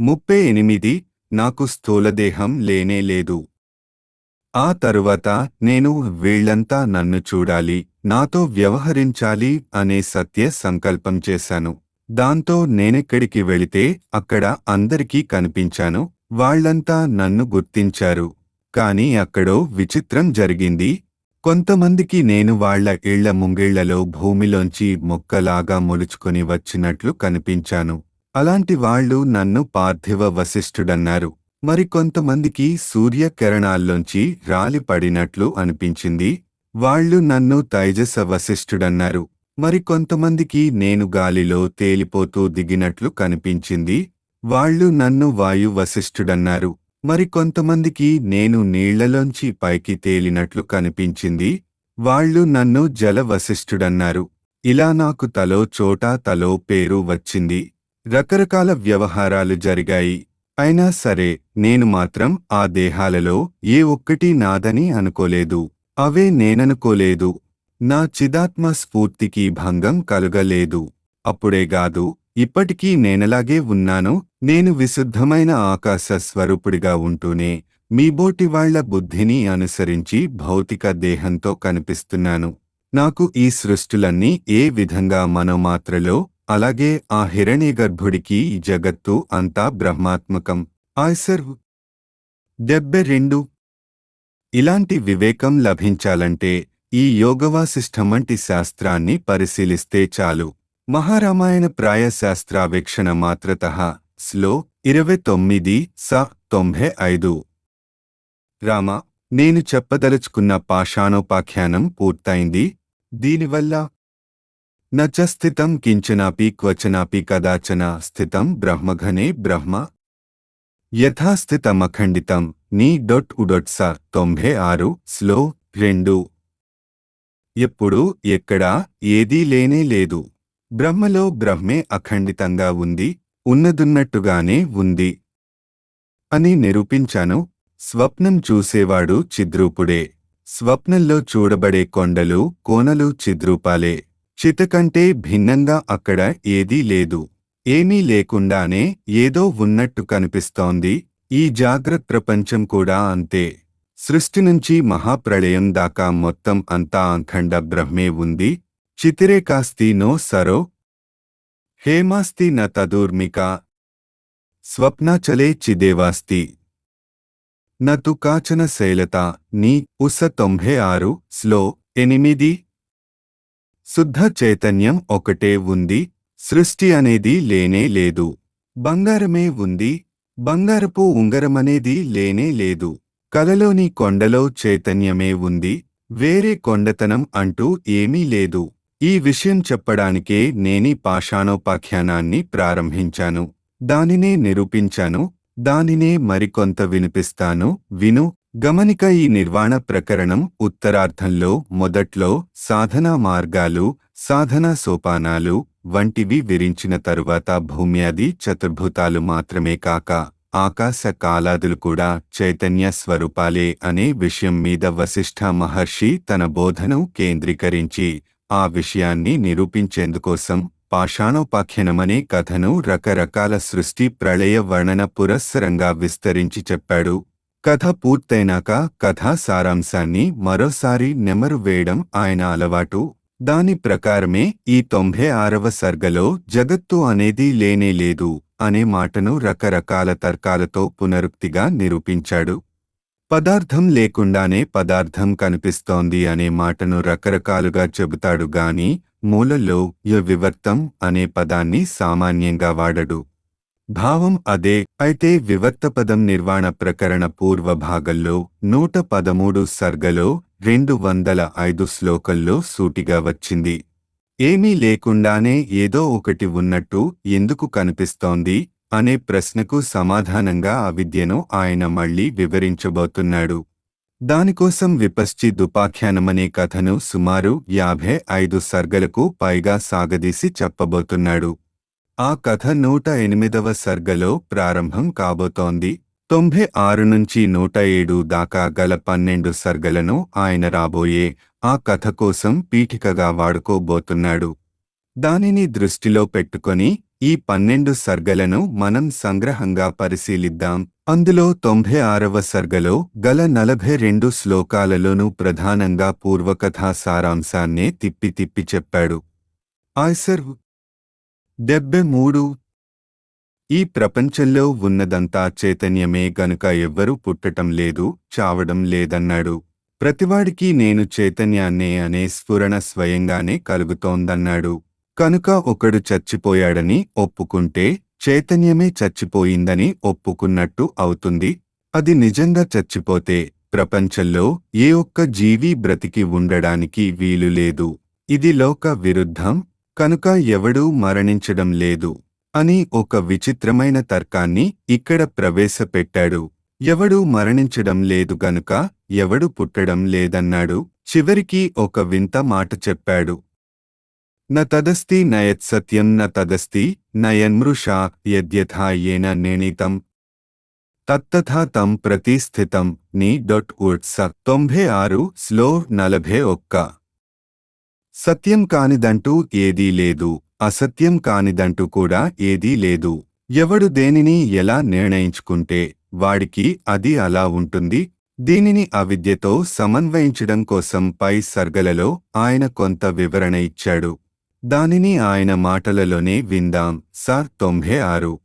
ముప్పై ఎనిమిది నాకు స్థూలదేహం లేనే లేదు ఆ తరువాత నేను వీళ్లంతా నన్ను చూడాలి నాతో వ్యవహరించాలి అనే సత్య సంకల్పం చేశాను దాంతో నేనెక్కడికి వెళితే అక్కడ అందరికీ కనిపించాను వాళ్ళంతా నన్ను గుర్తించారు కాని అక్కడో విచిత్రం జరిగింది కొంతమందికి నేను వాళ్ళ ఇళ్ల ముంగిళ్లలో భూమిలోంచి మొక్కలాగా మొలుచుకొని వచ్చినట్లు కనిపించాను అలాంటి వాళ్ళు నన్ను పార్థివ వశిష్ఠుడన్నారు మరికొంతమందికి సూర్యకిరణాల్లోంచి రాలి పడినట్లు అనిపించింది వాళ్ళు నన్ను తైజస వశిష్ఠుడన్నారు మరికొంతమందికి నేను గాలిలో తేలిపోతూ దిగినట్లు కనిపించింది వాళ్ళు నన్ను వాయు వశిష్ఠుడన్నారు మరికొంతమందికి నేను నీళ్లలోంచి పైకి తేలినట్లు కనిపించింది వాళ్ళు నన్ను జల వశిష్ఠుడన్నారు ఇలా నాకు తలో చోటా తలో పేరు వచ్చింది రకరకాల వ్యవహారాలు జరిగాయి అయినా సరే నేను మాత్రం ఆ దేహాలలో ఏ ఒక్కటి నాదని అనుకోలేదు అవే నేననుకోలేదు నా చిదాత్మ స్ఫూర్తికి భంగం కలుగలేదు అప్పుడేగాదు ఇప్పటికీ నేనలాగే ఉన్నాను నేను విశుద్ధమైన ఆకాశ స్వరూపుడిగా ఉంటూనే మీబోటి వాళ్ల బుద్ధిని అనుసరించి భౌతిక దేహంతో కనిపిస్తున్నాను నాకు ఈ సృష్టులన్నీ ఏ విధంగా మనోమాత్రలో అలాగే ఆ హిరణ్యగర్భుడికి ఈ జగత్తు అంతా బ్రహ్మాత్మకం ఆయ్సర్ డెబ్బె రెండు ఇలాంటి వివేకం లభించాలంటే ఈ యోగవాసిష్టమంటి శాస్త్రాన్ని పరిశీలిస్తే చాలు మహారామాయణ ప్రాయ శాస్త్రావేక్షణ మాత్రత స్లో ఇరవై తొమ్మిది స తొంభై ఐదు రామ నేను చెప్పదలుచుకున్న పాషాణోపాఖ్యానం పూర్తయింది దీనివల్ల నచ స్థితం కించనాపి క్వచనాపి కదాచన స్థితం బ్రహ్మఘనే బ్రహ్మ యథాస్థితమఖండితం నీ డొట్ ఉడొట్ స తొంభై ఆరు స్లో రెండు ఎప్పుడు ఎక్కడా ఏదీ లేనే లేదు బ్రహ్మలో బ్రహ్మే అఖండితంగా ఉంది ఉన్నదున్నట్టుగానే ఉంది అని నిరూపించాను స్వప్నం చూసేవాడు చిద్రూపుడే స్వప్నంలో చూడబడే కొండలు కోనలు చిద్రూపాలే చితకంటే భిన్నంగా అక్కడ ఏదీ లేదు ఏమీ లేకుండానే ఏదో ఉన్నట్టు కనిపిస్తోంది ఈ జాగ్రత్త ప్రపంచం కూడా అంతే సృష్టి నుంచి మహాప్రళయం దాకా మొత్తం అంతా అఖండ బ్రహ్మే ఉంది చితిరే కాస్తి నో సరో హేమాస్తి న తదూర్మిక స్వప్నాచలే చిదేవాస్తి నతు కాచన శైలత నీ ఉస తొంభై ఆరు స్లో ఎనిమిది శుద్ధ చైతన్యం ఒకటే ఉంది సృష్టి అనేది లేనే లేదు బంగారమే ఉంది బంగారపు ఉంగరమనేది లేనే లేదు కలలోని కొండలో చైతన్యమే ఉంది వేరే కొండతనం అంటూ ఏమీ లేదు ఈ విషయం చెప్పడానికే నేనీ పాషాణోపాఖ్యానాన్ని ప్రారంభించాను దానినే నిరూపించాను దానినే మరికొంత వినిపిస్తాను విను గమనిక ఈ నిర్వాణ ప్రకరణం ఉత్తరార్థంలో మొదట్లో సాధనా మార్గాలు సాధనా సోపానాలు వంటివి విరించిన తరువాత భూమ్యాది చతుర్భుతాలు మాత్రమే కాక ఆకాశ కాలాదులు కూడా చైతన్య స్వరూపాలే అనే విషయం మీద వశిష్ఠ మహర్షి తన బోధను కేంద్రీకరించి ఆ విషయాన్ని నిరూపించేందుకోసం పాషాణోపాఖ్యానమనే కథను రకరకాల సృష్టి ప్రళయ వర్ణన పురస్సరంగా విస్తరించి చెప్పాడు కథ పూర్తయినాక కథా సారాంశాన్ని మరోసారి నెమరు వేయడం ఆయన అలవాటు దాని ప్రకారమే ఈ తొంభై ఆరవ సర్గలో జగత్తు అనేది లేనే లేదు అనే మాటను రకరకాల తర్కాలతో పునరుక్తిగా నిరూపించాడు పదార్థం లేకుండానే పదార్థం కనిపిస్తోంది అనే మాటను రకరకాలుగా చెబుతాడు గాని మూలలో య వివర్తం అనే పదాన్ని సామాన్యంగా వాడడు భావం అదే అయితే వివర్త పదం నిర్వాణ ప్రకరణ పూర్వ భాగంలో నూట పదమూడు సర్గలో రెండు వందల ఐదు శ్లోకంలో సూటిగా వచ్చింది ఏమీ లేకుండానే ఏదో ఒకటి ఉన్నట్టు ఎందుకు కనిపిస్తోంది అనే ప్రశ్నకు సమాధానంగా అవిద్యను ఆయన మళ్లీ వివరించబోతున్నాడు దానికోసం విపశ్చి దుపాఖ్యానమనే కథను సుమారు యాభై ఐదు సర్గలకు పైగా సాగదీసి చెప్పబోతున్నాడు ఆ కథ నూట ఎనిమిదవ సర్గలో ప్రారంభం కాబోతోంది తొంభై ఆరు నుంచి నూట ఏడు దాకా గల పన్నెండు సర్గలను ఆయన రాబోయే ఆ కథ కోసం పీఠికగా వాడుకోబోతున్నాడు దానిని దృష్టిలో పెట్టుకొని ఈ పన్నెండు సర్గలను మనం సంగ్రహంగా పరిశీలిద్దాం అందులో తొంభై ఆరవ సర్గలో గల నలభై రెండు శ్లోకాలలోనూ ప్రధానంగా పూర్వకథా సారాంశాన్నే తిప్పి తిప్పి చెప్పాడు ఆయ్సర్ డెబ్బె మూడు ఈ ప్రపంచంలో ఉన్నదంతా చైతన్యమే గనుక ఎవ్వరూ పుట్టటం లేదు చావడం లేదన్నాడు ప్రతివాడికి నేను చైతన్యాన్నే అనే స్ఫురణ స్వయంగానే కలుగుతోందన్నాడు కనుక ఒకడు చచ్చిపోయాడని ఒప్పుకుంటే చైతన్యమే చచ్చిపోయిందని ఒప్పుకున్నట్టు అవుతుంది అది నిజంగా చచ్చిపోతే ప్రపంచంలో ఏ ఒక్క జీవి బ్రతికి ఉండడానికి వీలు లేదు ఇది లోక విరుద్ధం కనుక ఎవడూ మరణించడం లేదు అని ఒక విచిత్రమైన తర్కాన్ని ఇక్కడ ప్రవేశపెట్టాడు ఎవడూ మరణించడం లేదు గనుక ఎవడు పుట్టడం లేదన్నాడు చివరికి ఒక వింత మాట చెప్పాడు న తదస్తి నయత్ సత్యం న తదస్తి నయన్మృషా యద్యథా ఏన నిర్ణీతం తత్తథా తం ప్రతిస్థితం నీ డొట్ ఉట్స తొంభై ఆరు స్లో నలభై ఒక్క సత్యం కానిదంటూ ఏదీ లేదు అసత్యం కానిదంటూ కూడా ఏదీ లేదు ఎవడు దేనిని ఎలా నిర్ణయించుకుంటే వాడికి అది అలా ఉంటుంది దీనిని అవిద్యతో సమన్వయించడం కోసం పై సర్గలలో ఆయన కొంత వివరణ ఇచ్చాడు దానిని ఆయన మాటలలోనే విందాం సార్ తొంభై ఆరు